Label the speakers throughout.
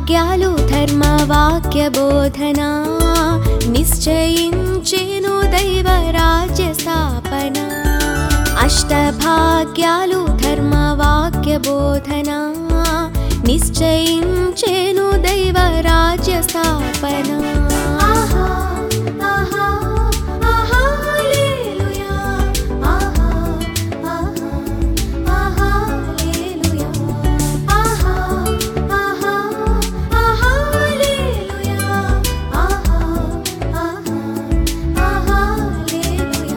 Speaker 1: భాగ్యాలు ధర్మ వాక్య బోధన నిశ్చయించేను దైవ రాజ్య స్థాపన అష్టభాగ్యాలు ధర్మ వాక్య బోధన నిశ్చయించేను దైవ రాజ్య స్థాపన ఆహా ఆహా ఆహా హల్లెలూయా ఆహా ఆహా ఆహా హల్లెలూయా ఆహా ఆహా ఆహా హల్లెలూయా ఆహా ఆహా ఆహా హల్లెలూయా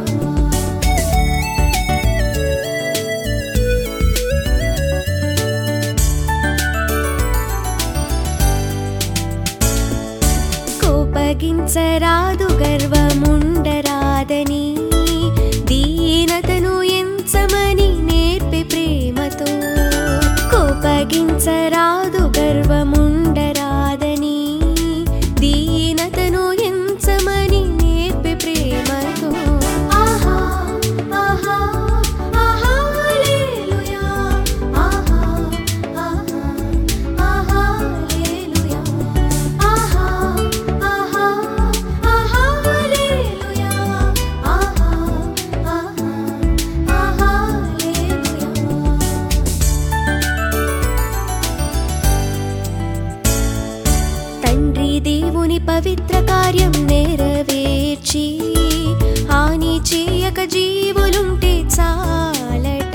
Speaker 1: కోపగించరాదు గర్వముండరాదని దీనతను ఎంచమని నేర్పి ప్రేమతో కోపగించరాదు గర్వముండరాదని దీనతను ఎంచమని నేర్పి ప్రేమతో ఆహా ఆహా ఆహా హల్లెలూయా ఆహా ఆహా ఆహా హల్లెలూయా ఆహా ఆహా ఆహా హల్లెలూయా ఆహా ఆహా ఆహా హల్లెలూయా తండ్రి దేవుని పవిత్ర కార్యం నెరవేర్చి హాని చేయక జీవులుంటే చాలట